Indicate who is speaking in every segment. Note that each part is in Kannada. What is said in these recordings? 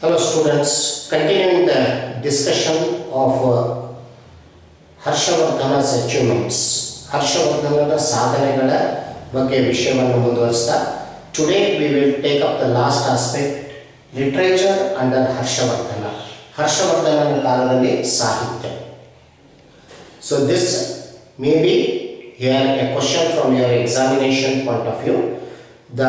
Speaker 1: Hello students, continuing the discussion of uh, ಹರ್ಷವರ್ಧನ's achievements ಹರ್ಷವರ್ಧನನ ಸಾಧನೆಗಳ ಬಗ್ಗೆ ವಿಷಯವನ್ನು ಮುಂದುವರಿಸ್ತಾ today we will take up the last aspect literature under Harshavardhana ಹರ್ಷವರ್ಧನನ ಕಾಲದಲ್ಲಿ ಸಾಹಿತ್ಯ so this may be here a question from your examination point of view the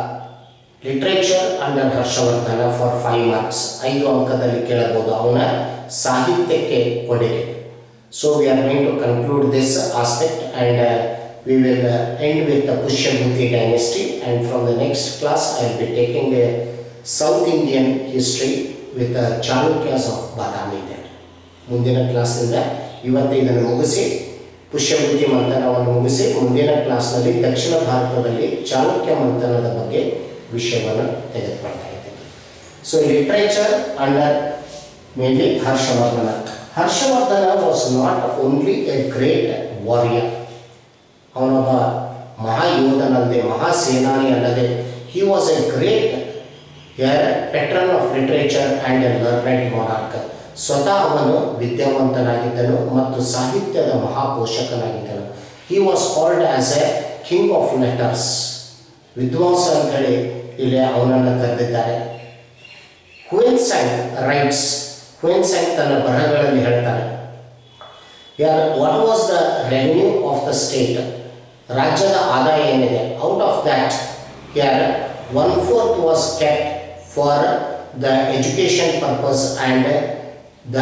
Speaker 1: literature under Harshavardhana for five marks ಐದು ಅಂಕದಲ್ಲಿ ಕೇಳಬಹುದು ಅವನ ಸಾಹಿತ್ಯಕ್ಕೆ ಕೊಡುಗೆ so we are going to conclude this aspect and we will end with the Pushyabhuti dynasty and from the next class I will be taking A south Indian history with the Chalukyas of Badami there ಮುಂದಿನ ಕ್ಲಾಸ್ನಿಂದ ಇವತ್ತು ಇದನ್ನು ಮುಗಿಸಿ ಪುಷ್ಯಭೂತಿ ಮಂಥನವನ್ನು ಮುಗಿಸಿ ಮುಂದಿನ ಕ್ಲಾಸ್ನಲ್ಲಿ ದಕ್ಷಿಣ ಭಾರತದಲ್ಲಿ ಚಾಲುಕ್ಯ ಮಂಥನದ ಬಗ್ಗೆ ವಿಷಯವನ್ನು ತೆಗೆದುಕೊಳ್ತಾ ಇದ್ದೇನೆ so literature under mainly Harshavardhana Harshavardhana was not only a great warrior ಅವನೊಬ್ಬ ಮಹಾಯೋಧನಲ್ಲದೆ ಮಹಾಸೇನಾನಿ ಅಲ್ಲದೆ he was a great uh patron of literature and a learned monarch ಸ್ವತಃ ಅವನು ವಿದ್ಯಾವಂತನಾಗಿದ್ದನು ಮತ್ತು ಸಾಹಿತ್ಯದ ಮಹಾಪೋಷಕನಾಗಿದ್ದನು he was called as a king of letters ವಿದ್ವಾಂಸ ಅಂತ ಹೇಳಿ ಇಲ್ಲಿ ಅವನನ್ನು ಕರೆದಿದ್ದಾರೆ ಹುಯೆನ್ಸಂಗ್ ರೈಟ್ಸ್ ಹುಯೆನ್ಸಂಗ್ ತನ್ನ ಬರಹಗಳಲ್ಲಿ ಹೇಳ್ತಾರೆ uh what was the revenue of the state ರಾಜ್ಯದ ಆದಾಯ ಏನಿದೆ out of that uh one fourth was kept for the education purpose and the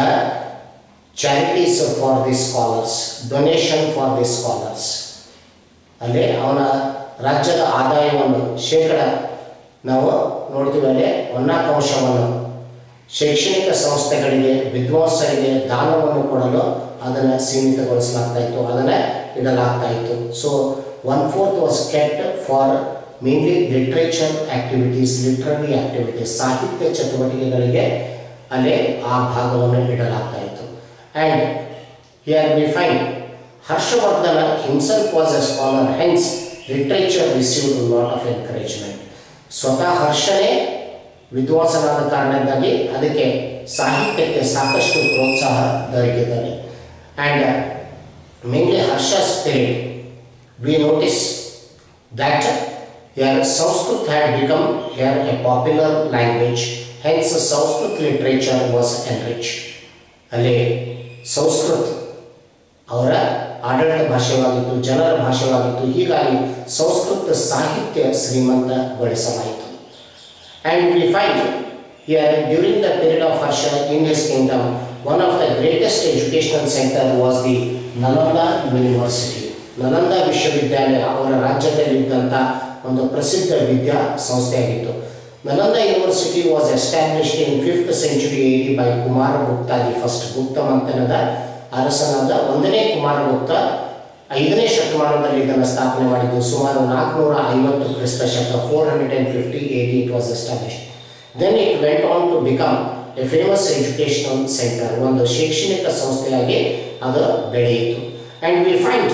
Speaker 1: charities for the scholars donation for the scholars ಅಲ್ಲಿ ಅವನ ರಾಜ್ಯದ ಆದಾಯವನ್ನು ಶೇಕಡ ನಾವು ನೋಡ್ತೀವಿ ಅಲ್ಲಿ ಒಂದನಾಲ್ಕು ಅಂಶವನ್ನು ಶೈಕ್ಷಣಿಕ ಸಂಸ್ಥೆಗಳಿಗೆ ವಿದ್ವಾಂಸರಿಗೆ ದಾನವನ್ನು ಕೊಡಲು ಅದನ್ನು ಸೀಮಿತಗೊಳಿಸಲಾಗ್ತಾ ಇತ್ತು ಅದನ್ನು ಇಡಲಾಗ್ತಾ ಇತ್ತು so one fourth was kept for mainly literature activities literary activities ಸಾಹಿತ್ಯ ಚಟುವಟಿಕೆಗಳಿಗೆ ಅಲ್ಲಿ ಆ ಭಾಗವನ್ನು ಇಡಲಾಗ್ತಾ ಇತ್ತು and here we find Harshavardhana himself was a scholar hence literature received lot of encouragement ಸ್ವತಃ ಹರ್ಷನೇ ವಿದ್ವಾಂಸನಾದ ಕಾರಣದಿಂದಾಗಿ ಅದಕ್ಕೆ ಸಾಹಿತ್ಯಕ್ಕೆ ಸಾಕಷ್ಟು ಪ್ರೋತ್ಸಾಹ ದೊರಕಿದ್ದಾರೆ and mainly Harsha spirit we notice that uh Sanskrit had become uh a popular language hence Sanskrit literature was enrich ಅಲ್ಲಿ ಸಂಸ್ಕೃತ್ ಅವರ ಆಡಳಿತ ಭಾಷೆವಾಗಿತ್ತು ಜನರ ಭಾಷೆವಾಗಿತ್ತು ಹೀಗಾಗಿ ಸಂಸ್ಕೃತ ಸಾಹಿತ್ಯ ಶ್ರೀಮಂತಗೊಳಿಸಲಾಯಿತು and we find here during the period of Harsha in his kingdom one of the greatest educational centre was the Nalanda university Nalanda ವಿಶ್ವವಿದ್ಯಾಲಯ ಅವರ ರಾಜ್ಯದಲ್ಲಿದ್ದಂಥ ಒಂದು ಪ್ರಸಿದ್ಧ ವಿದ್ಯಾ ಸಂಸ್ಥೆಯಾಗಿತ್ತು Nalanda university was established in fifth century A D by Kumaragupta the first Gupta ಮಂಥನದ ಅರಸನಾದ ಒಂದನೇ ಕುಮಾರಗುಪ್ತ ಐದನೇ ಶತಮಾನದಲ್ಲಿ ಇದನ್ನು ಸ್ಥಾಪನೆ ಮಾಡಿದ್ದು ಸುಮಾರು ನಾಲ್ಕುನೂರ ಐವತ್ತು ಕ್ರಿಸ್ತ ಶಕ four hundred and fifty eighty it was establish then it went on to become a famous educational centre ಒಂದು ಶೈಕ್ಷಣಿಕ ಸಂಸ್ಥೆಯಾಗಿ ಅದು ಬೆಳೆಯಿತು and we find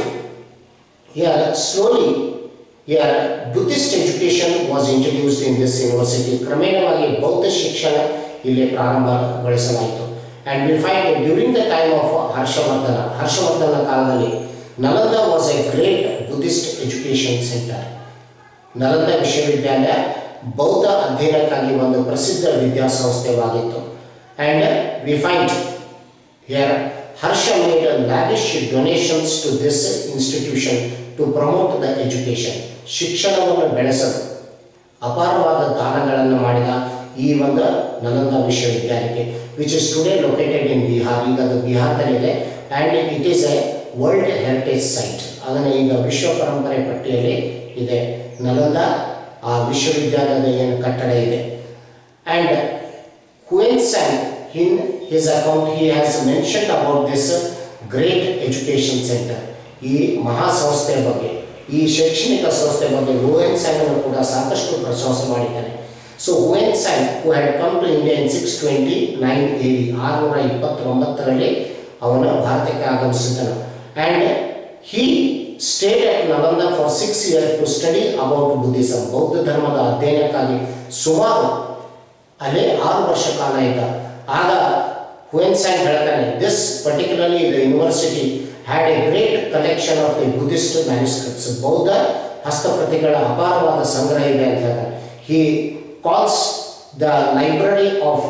Speaker 1: here slowly here Buddhist education was introduced in this university ಕ್ರಮೇಣವಾಗಿ ಬೌದ್ಧ ಶಿಕ್ಷಣ ಇಲ್ಲಿ ಪ್ರಾರಂಭಗೊಳಿಸಲಾಯಿತು and we find during the time of Harshavardhana Harshavardhana ಕಾಲದಲ್ಲಿ Nalanda was a great Buddhist education centre Nalanda ವಿಶ್ವವಿದ್ಯಾಲಯ ಬೌದ್ಧ ಅಧ್ಯಯನಕ್ಕಾಗಿ ಒಂದು ಪ್ರಸಿದ್ಧ ವಿದ್ಯಾಸಂಸ್ಥೆವಾಗಿತ್ತು and we find here Harsha made lavish donations to this institution to promote the education ಶಿಕ್ಷಣವನ್ನು ಬೆಳೆಸಲು ಅಪಾರವಾದ ದಾನಗಳನ್ನು ಮಾಡಿದ ಈ ಒಂದು ನಲಂದ ವಿಶ್ವವಿದ್ಯಾಲಯಕ್ಕೆ which is today located in Bihar ಈಗ ಅದು ಬಿಹಾರದಲ್ಲಿದೆ and it is a world heritage site ಅದನ್ನು ಈಗ ವಿಶ್ವ ಪರಂಪರೆ ಪಟ್ಟಿಯಲ್ಲಿ ಇದೆ ನಲಂದ ಆ ವಿಶ್ವವಿದ್ಯಾಲಯದ ಏನು ಕಟ್ಟಡ ಇದೆ and Hiuen Tsang in his account he has mention about this great education centre ಈ ಮಹಾ ಸಂಸ್ಥೆಯ ಬಗ್ಗೆ ಈ ಶೈಕ್ಷಣಿಕ ಸಂಸ್ಥೆ ಬಗ್ಗೆ ಹುಯೆನ್ಸಂಗನ್ನು ಕೂಡ ಸಾಕಷ್ಟು ಪ್ರಶಂಸೆ ಮಾಡಿದ್ದಾನೆ so Hiuen Tsang who had come to India in six twenty nine A D ಆರುನೂರ ಇಪ್ಪತ್ತೊಂಬತ್ತರಲ್ಲಿ ಅವನು ಭಾರತಕ್ಕೆ ಆಗಮಿಸಿದನು and he stayed at Nalanda for six year to study about Buddhism ಬೌದ್ಧ ಧರ್ಮದ ಅಧ್ಯಯನಕ್ಕಾಗಿ ಸುಮಾರು ಅಲ್ಲಿ ಆರು ವರ್ಷ ಕಾಲ ಇದ್ದ ಆಗ ಹುಯೆನ್ಸಾಂಗ್ ಹೇಳ್ತಾನೆ this particularly the university had a great collection of the Buddhist manuscripts ಬೌದ್ಧ ಹಸ್ತಪ್ರತಿಗಳ ಅಪಾರವಾದ ಸಂಗ್ರಹ ಇದೆ ಅಂತ ಹೇಳ್ತಾನೆ he calls the library of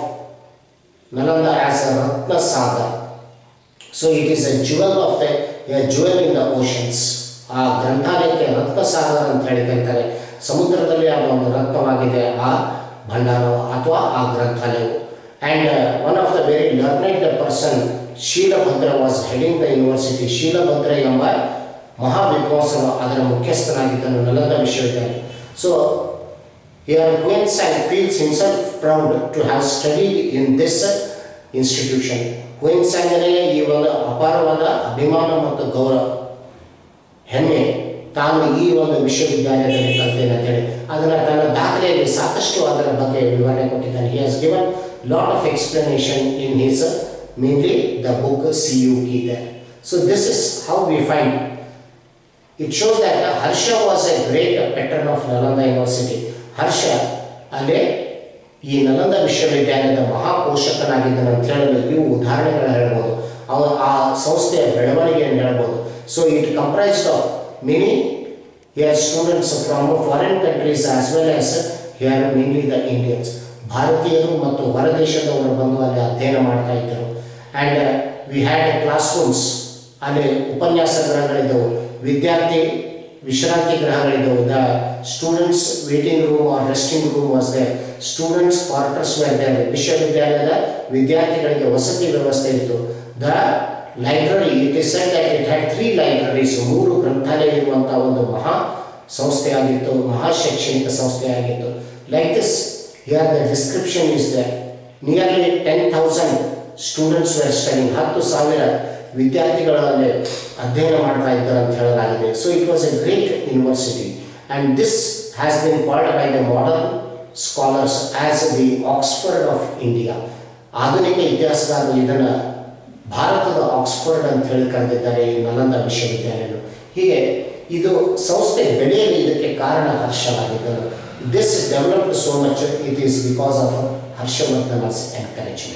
Speaker 1: Nalanda as a Ratna Sagar so it is a jewel of the a jewel in the oceans ಆ ಗ್ರಂಥಾಲಯಕ್ಕೆ ರತ್ನಸಾಗರ್ ಅಂತ ಹೇಳಿ ಕರೀತಾರೆ ಸಮುದ್ರದಲ್ಲಿ ಅದು ಒಂದು ರತ್ನವಾಗಿದೆ ಆ ಭಂಡಾರ ಅಥವಾ ಆ ಗ್ರಂಥಾಲಯವು and one of the very learned person Shilabhadra was heading the university Shilabhadra ಎಂಬ ಮಹಾವಿದ್ವಾಂಸನು ಅದರ ಮುಖ್ಯಸ್ಥನಾಗಿದ್ದನು ನಲಂದ ವಿಶ್ವವಿದ್ಯಾಲಯ so Here, Huensang feels himself proud to have studied in this institution. ಹುಯೆನ್ಸಾಂಗನಿಗೆ ಈ ಒಂದು ಅಪಾರವಾದ ಅಭಿಮಾನ ಮತ್ತು ಗೌರವ ಹೆಮ್ಮೆ ತಾನು ಈ ಒಂದು ವಿಶ್ವವಿದ್ಯಾಲಯದಲ್ಲಿ ಕಲ್ತೇನೆ ಅಂತೇಳಿ ಅದನ್ನು ತನ್ನ ದಾಖಲೆಯಲ್ಲಿ ಸಾಕಷ್ಟು ಅದರ ಬಗ್ಗೆ ವಿವರಣೆ ಕೊಟ್ಟಿದ್ದಾನೆ he has given lot of explanation in his mainly the book Si Yu Ki so this is how we find it shows that Harsha was a great patron of Nalanda university Harsha ಅಲ್ಲಿ ಈ ನಲಂದ ವಿಶ್ವವಿದ್ಯಾಲಯದ ಮಹಾಪೋಷಕನಾಗಿದ್ದನು ಅಂತ ಹೇಳಲು ಇವು ಉದಾಹರಣೆಗಳು ಹೇಳ್ಬೋದು ಅವ ಆ ಸಂಸ್ಥೆಯ ಬೆಳವಣಿಗೆಯನ್ನು ಹೇಳ್ಬೋದು so it comprised of many here students from foreign countries as well as here mainly the Indians ಭಾರತೀಯರು ಮತ್ತು ಹೊರದೇಶದವರು ಬಂದು ಅಲ್ಲಿ ಅಧ್ಯಯನ ಮಾಡ್ತಾ ಇದ್ದರು and we had class rooms ಅಲ್ಲಿ ಉಪನ್ಯಾಸ ಗೃಹಗಳಿದ್ದವು ವಿದ್ಯಾರ್ಥಿ ವಿಶ್ರಾಂತಿ ಗೃಹಗಳಿದ್ದವು the students waiting room or resting room was they students quarters where there ವಿಶ್ವವಿದ್ಯಾಲಯದ ವಿದ್ಯಾರ್ಥಿಗಳಿಗೆ ವಸತಿ ವ್ಯವಸ್ಥೆ ಇತ್ತು the library it is said that it had three libraries ಮೂರು ಗ್ರಂಥಾಲಯ ಇರುವಂಥ ಒಂದು ಮಹಾ ಸಂಸ್ಥೆಯಾಗಿತ್ತು ಮಹಾ ಶೈಕ್ಷಣಿಕ ಸಂಸ್ಥೆಯಾಗಿತ್ತು like this here the description is the nearly ten thousand students were studying ಹತ್ತು ಸಾವಿರ ವಿದ್ಯಾರ್ಥಿಗಳಲ್ಲಿ ಅಧ್ಯಯನ ಮಾಡ್ತಾ ಇದ್ದಾರೆ ಅಂತ ಹೇಳಲಾಗಿದೆ so it was a great university and this has been called by the modern scholars as the Oxford of India ಆಧುನಿಕ ಇತಿಹಾಸಗಾರರು ಇದನ್ನು ಭಾರತದ ಆಕ್ಸ್ಫರ್ಡ್ ಅಂತ ಹೇಳಿ ಕರೆದಿದ್ದಾರೆ ಈ ನಲಂದ ವಿಶ್ವವಿದ್ಯಾಲಯ ಹೀಗೆ ಇದು ಸಂಸ್ಥೆ ಬೆಳೆಯಲು ಇದಕ್ಕೆ ಕಾರಣ ಹರ್ಷವಾಗಿದ್ದರು this developed so much it is because of Harshavardhana's encouragement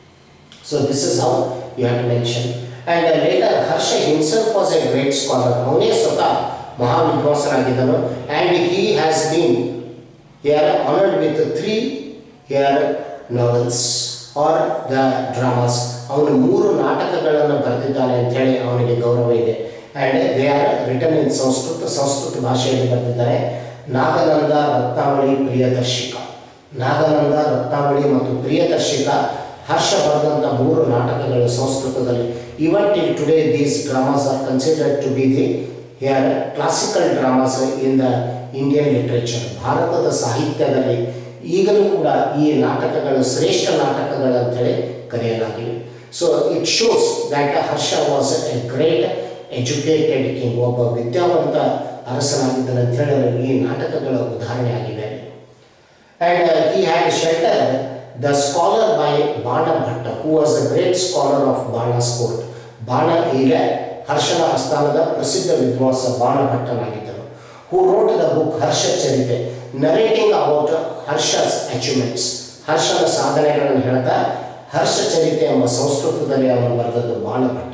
Speaker 1: So this is how you have to mention. And uh, later Harsha himself was a great scholar. ಅವನೇ ಸ್ವತಃ ಮಹಾವಿದ್ವಾಂಸನಾಗಿದ್ದನು and he has been here honored with three here novels or the dramas. ಅವನು ಮೂರು ನಾಟಕಗಳನ್ನು ಬರೆದಿದ್ದಾನೆ ಅಂತ ಹೇಳಿ ಅವನಿಗೆ ಗೌರವ ಇದೆ and they are written in Sanskrit Sanskrit ಭಾಷೆಯಲ್ಲಿ ಬರೆದಿದ್ದಾರೆ ನಾಗನಂದ ರತ್ನಾವಳಿ ಪ್ರಿಯದರ್ಶಿಕ ನಾಗನಂದ ರತ್ನಾವಳಿ ಮತ್ತು ಪ್ರಿಯದರ್ಶಿಕ ಹರ್ಷ ಬರೆದಂಥ ಮೂರು ನಾಟಕಗಳು ಸಂಸ್ಕೃತದಲ್ಲಿ even till today these dramas are considered to be the here classical dramas in the Indian literature ಭಾರತದ ಸಾಹಿತ್ಯದಲ್ಲಿ ಈಗಲೂ ಕೂಡ ಈ ನಾಟಕಗಳು ಶ್ರೇಷ್ಠ ನಾಟಕಗಳು ಅಂತೇಳಿ ಕರೆಯಲಾಗಿವೆ so it shows that Harsha was a great educated king ಒಬ್ಬ ವಿದ್ಯಾವಂತ ಅರಸನಾಗಿದ್ದನು ಅಂತ ಹೇಳಲು ಈ ನಾಟಕಗಳ ಉದಾಹರಣೆ ಆಗಿವೆ and he had shelter the scholar by Bana Bhatta who was the great scholar of Bana's court Bana ಈಗ ಹರ್ಷನ ಆಸ್ಥಾನದ ಪ್ರಸಿದ್ಧ ವಿದ್ವಾಂಸ ಬಾಣ ಭಟ್ಟನಾಗಿದ್ದರು who wrote the book Harsha Charita narrating about Harsha's achievements ಹರ್ಷನ ಸಾಧನೆಗಳನ್ನು ಹೇಳ್ತಾ ಹರ್ಷ ಚರಿತೆ ಎಂಬ ಸಂಸ್ಕೃತದಲ್ಲಿ ಅವನು ಬರೆದದ್ದು Banabhatta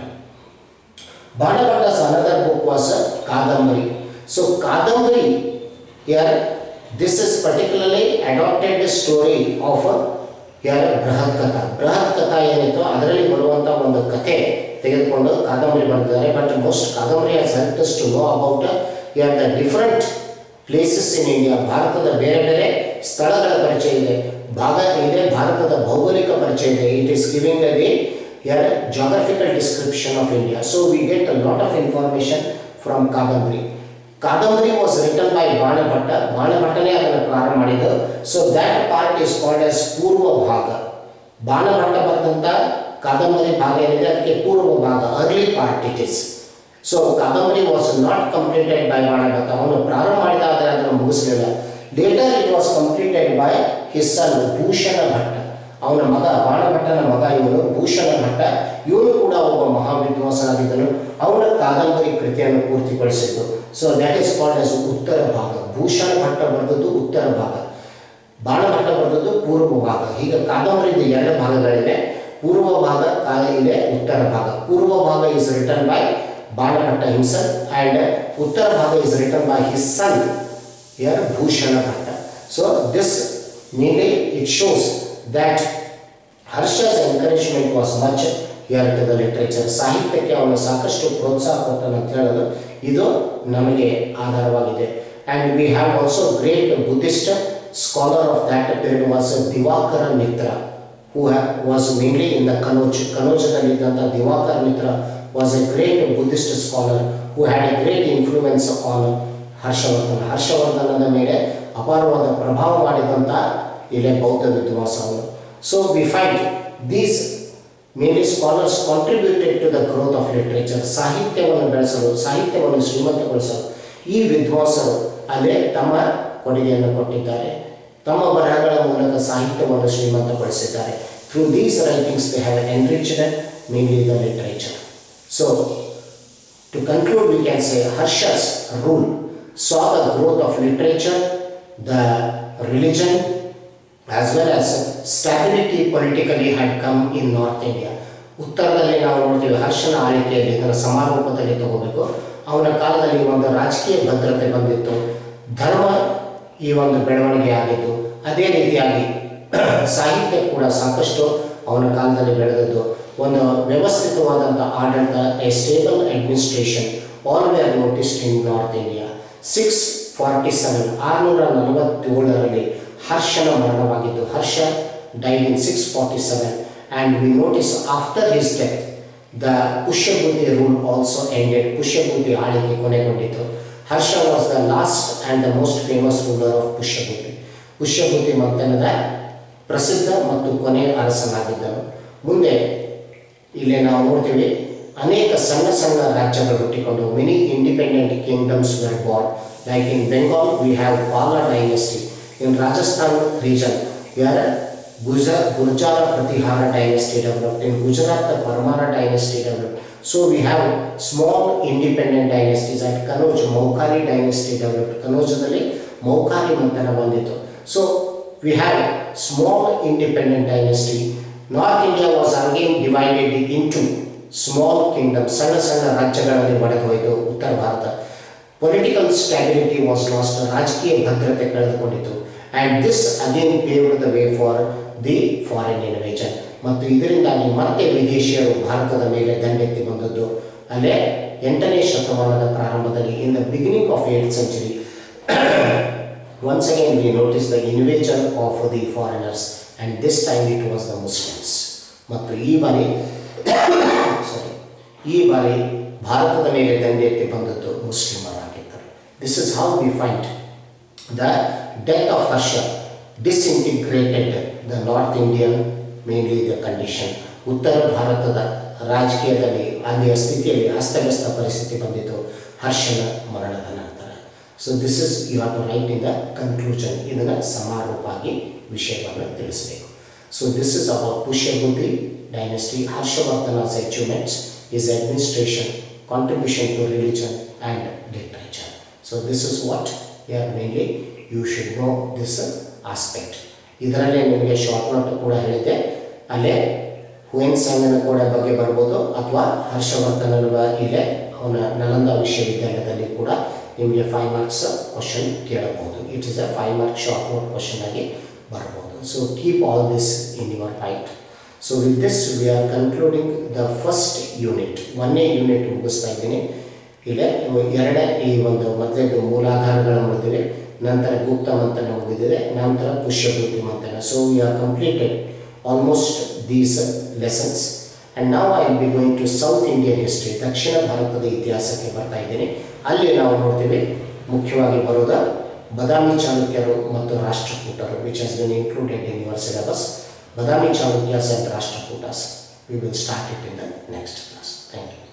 Speaker 1: Banabhatta's another book was Kadambari so Kadambari ಯರ್ this is particularly adapted story of ಯಾರ ಬೃಹತ್ ಕಥಾ ಬೃಹತ್ ಕಥಾ ಏನಿತ್ತು ಅದರಲ್ಲಿ ಬರುವಂಥ ಒಂದು ಕಥೆ ತೆಗೆದುಕೊಂಡು ಕಾದಂಬರಿ ಬರೆದಿದ್ದಾರೆ but most Kadambari has helps to know about ಯಾರ್ the different places in India ಭಾರತದ ಬೇರೆ ಬೇರೆ ಸ್ಥಳಗಳ ಪರಿಚಯ ಇದೆ ಭಾಗ ಇದೆ ಭಾರತದ ಭೌಗೋಳಿಕ ಪರಿಚಯ ಇದೆ ಇಟ್ ಈಸ್ ಗಿವಿಂಗ್ ದಿ ಯಾರ್ geographical description of India so we get a lot of information from Kadambari Kadambari was written by Banabhatta ಬಾಣಭಟ್ಟನೇ ಅದನ್ನು ಪ್ರಾರಂಭ ಮಾಡಿದ್ದು so that part is called as Purva Bhaga Banabhatta ಬರೆದಂಥ ಕಾದಂಬರಿ ಭಾಗ ಏನಿದೆ ಅದಕ್ಕೆ ಪೂರ್ವ ಭಾಗ early part it is so Kadambari was not completed by Banabhatta ಅವನು ಪ್ರಾರಂಭ ಮಾಡಿದ ಆದರೆ ಅದನ್ನು ಮುಗಿಸಲಿಲ್ಲ later it was completed by his son Bhushana Bhatta ಅವನ ಮಗ ಬಾಣಭಟ್ಟನ ಮಗ ಇವನು ಭೂಷಣ ಭಟ್ಟ ಇವನು ಕೂಡ ಒಬ್ಬ ಮಹಾವಿದ್ವಾಂಸನಾಗಿದ್ದನು ಅವನ ಕಾದಂಬರಿ ಕೃತಿಯನ್ನು ಪೂರ್ತಿಗೊಳಿಸಿದ್ದು so that is called as Uttara Bhaga ಭೂಷಣ ಭಟ್ಟ ಬರೆದದ್ದು ಉತ್ತರ ಭಾಗ ಬಾಣಭಟ್ಟ ಬರೆದದ್ದು ಪೂರ್ವ ಭಾಗ ಹೀಗೆ ಕಾದಂಬರಿದು ಎರಡು ಭಾಗಗಳಿವೆ ಪೂರ್ವ ಭಾಗ ಕಾ- ಇದೆ ಉತ್ತರ Bhaga Purva Bhaga is written by Banabhatta himself and Uttara Bhaga is written by his son here Bhushana Bhatta. So this mainly it shows that Harsha's encouragement was much here to the literature. ಸಾಹಿತ್ಯಕ್ಕೆ ಅವನು ಸಾಕಷ್ಟು ಪ್ರೋತ್ಸಾಹ ಕೊಟ್ಟನು ಅಂತ ಹೇಳೋದು ಇದು ನಮಗೆ ಆಧಾರವಾಗಿದೆ and we have also great Buddhist scholar of that period was Divakara Mitra who was mainly in the Kannauj ಕನೋಜದಲ್ಲಿದ್ದಂಥ Divakara Mitra was a great Buddhist scholar who had a great influence on Harshavardhana ಹರ್ಷವರ್ಧನದ ಮೇಲೆ ಅಪಾರವಾದ ಪ್ರಭಾವ ಮಾಡಿದಂಥ ಇಲ್ಲೇ ಬೌದ್ಧ ವಿದ್ವಾಂಸ ಅವನು so we find these mainly scholars contributed to the growth of literature ಸಾಹಿತ್ಯವನ್ನು ಬೆಳೆಸಲು ಸಾಹಿತ್ಯವನ್ನು ಶ್ರೀಮಂತಗೊಳಿಸಲು ಈ ವಿದ್ವಾಂಸರು ಅಲ್ಲೇ ತಮ್ಮ ಕೊಡುಗೆಯನ್ನು ಕೊಟ್ಟಿದ್ದಾರೆ ತಮ್ಮ ಬರಹಗಳ ಮೂಲಕ ಸಾಹಿತ್ಯವನ್ನು ಶ್ರೀಮಂತಗೊಳಿಸಿದ್ದಾರೆ through these writings they have enriched mainly the literature so To conclude, we can say Harsha's rule saw the growth of literature, the religion, as well as stability politically had come in North India. ಉತ್ತರದಲ್ಲಿ ನಾವು ನೋಡ್ತೀವಿ ಹರ್ಷನ ಆಳ್ವಿಕೆಯಲ್ಲಿ ಇದನ್ನು ಸಮಾರೋಪದಲ್ಲಿ ತಗೋಬೇಕು ಅವನ ಕಾಲದಲ್ಲಿ ಒಂದು ರಾಜಕೀಯ ಭದ್ರತೆ ಬಂದಿತ್ತು ಧರ್ಮ ಈ ಒಂದು ಬೆಳವಣಿಗೆ ಆಗಿತ್ತು ಅದೇ ರೀತಿಯಾಗಿ ಸಾಹಿತ್ಯ ಕೂಡ ಸಾಕಷ್ಟು ಅವನ ಕಾಲದಲ್ಲಿ ಬೆಳೆದದ್ದು ಒಂದು ವ್ಯವಸ್ಥಿತವಾದಂಥ ಆಡಳಿತ a stable administration all were noticed in north India six forty seven ಆರುನೂರ ನಲವತ್ತೇಳರಲ್ಲಿ ಹರ್ಷನ ಮರಣವಾಗಿದ್ದು Harsha died in six forty seven and we notice after his death the Pushyabhuti rule also ended Pushyabhuti ಆಳ್ವಿಕೆ ಕೊನೆಗೊಂಡಿತು Harsha was the last and the most famous ruler of Pushyabhuti Pushyabhuti ಮಂಥನದ ಪ್ರಸಿದ್ಧ ಮತ್ತು ಕೊನೆಯ ಅರಸನಾಗಿದ್ದನು ಮುಂದೆ ಇಲ್ಲಿ ನಾವು ನೋಡ್ತೀವಿ ಅನೇಕ ಸಣ್ಣ ಸಣ್ಣ ರಾಜ್ಯಗಳು ಹುಟ್ಟಿಕೊಂಡು many independent kingdoms were born like in Bengal we have Pala dynasty in Rajasthan region ಯರ್ ಗುಜ Gurjara Pratihara dynasty developed in Gujarat the Paramara dynasty developed so we have small independent dynasties at Kannauj Maukhari dynasty developed ಕನೋಜದಲ್ಲಿ ಮೌಖಾರಿ ಮಂಥನ ಬಂದಿತ್ತು so we have small independent dynasty north India was again divided into small kingdom ಸಣ್ಣ ಸಣ್ಣ ರಾಜ್ಯಗಳಲ್ಲಿ ಒಡೆದು ಹೋಯಿತು ಉತ್ತರ ಭಾರತ ಪೊಲಿಟಿಕಲ್ ಸ್ಟ್ಯಾಬಿಲಿಟಿ ವಾಸ್ ಲಾಸ್ಟ್ ರಾಜಕೀಯ ಭದ್ರತೆ ಕಳೆದುಕೊಂಡಿತು and this again paved the way for the foreign invasion ಮತ್ತು ಇದರಿಂದಾಗಿ ಮತ್ತೆ ವಿದೇಶಿಯರು ಭಾರತದ ಮೇಲೆ ದಂಡೆತ್ತಿ ಬಂದದ್ದು ಅಲ್ಲೇ ಎಂಟನೇ ಶತಮಾನದ ಪ್ರಾರಂಭದಲ್ಲಿ in the beginning of eight century once again we notice the invasion of the foreigners and this time it was the Muslims ಮತ್ತು ಈ ಬಾರಿ ಸಾರಿ ಈ ಬಾರಿ ಭಾರತದ ಮೇಲೆ ದಂಡೆ ಎತ್ತಿ ಬಂದದ್ದು ಮುಸ್ಲಿಮರಾಗಿದ್ದರು this is how we find the death of Harsha disintegrated the north Indian mainly the condition ಉತ್ತರ ಭಾರತದ ರಾಜಕೀಯದಲ್ಲಿ ಅಲ್ಲಿಯ ಸ್ಥಿತಿಯಲ್ಲಿ ಅಸ್ತವ್ಯಸ್ತ ಪರಿಸ್ಥಿತಿ ಬಂದಿತ್ತು ಹರ್ಷನ ಮರಣದ ನಂತರ so this is you have to write in the conclusion ಇದನ್ನು ಸಮಾರೋಪಾಗಿ ವಿಷಯವನ್ನು ತಿಳಿಸಬೇಕು so this is about Pushyabhuti dynasty Harshavardhana's achievements is administration contribution to religion and literature so this is what here mainly you should know this aspect ಇದರಲ್ಲೇ ನಿಮಗೆ ಶಾರ್ಟ್ ನೋಟ್ ಕೂಡ ಹೇಳಿದ್ದೆ ಅಲ್ಲೇ ಹುಯೆನ್ ಸಂಗನ ಕೂಡ ಬಗ್ಗೆ ಬರ್ಬೋದು ಅಥವಾ ಹರ್ಷವರ್ಧನನ ಬ- ಇಲ್ಲೇ ಅವನ ನಲಂದ ವಿಶ್ವವಿದ್ಯಾಲಯದಲ್ಲಿ ಕೂಡ ನಿಮಗೆ ಫೈವ್ ಮಾರ್ಕ್ಸ್ ಕ್ವಶನ್ ಕೇಳಬಹುದು it is a five mark short note question ಆಗಿ ಬರ್ಬೋದು so keep all this in your right so with this we are concluding the first unit ಒಂದನೇ ಯೂನಿಟ್ ಮುಗಿಸ್ತಾ ಇದ್ದೀನಿ ಇಲ್ಲೇ ಎರಡನೇ ಈ ಒಂದು ಮೊದಲೇದು ಮೂಲಾಧಾರಗಳ ಮುಗಿದಿವೆ ನಂತರ ಗುಪ್ತ ಮಂಥನ ಮುಗಿದಿದೆ ನಂತರ ಪುಷ್ಯಭೂತಿ ಮಂಥನ so we are completed almost these lessons and ನಾವು I be going to south Indian history ದಕ್ಷಿಣ ಭಾರತದ ಇತಿಹಾಸಕ್ಕೆ ಬರ್ತಾ ಇದ್ದೀನಿ ಅಲ್ಲಿ ನಾವು ನೋಡ್ತೀವಿ ಮುಖ್ಯವಾಗಿ ಬರೋದ ಬದಾಮಿ ಚಾಲುಕ್ಯರು ಮತ್ತು ರಾಷ್ಟ್ರಕೂಟರು which has been included in your syllabus Badami Chalukyas and Rashtrakutas we will start it in the next class thank you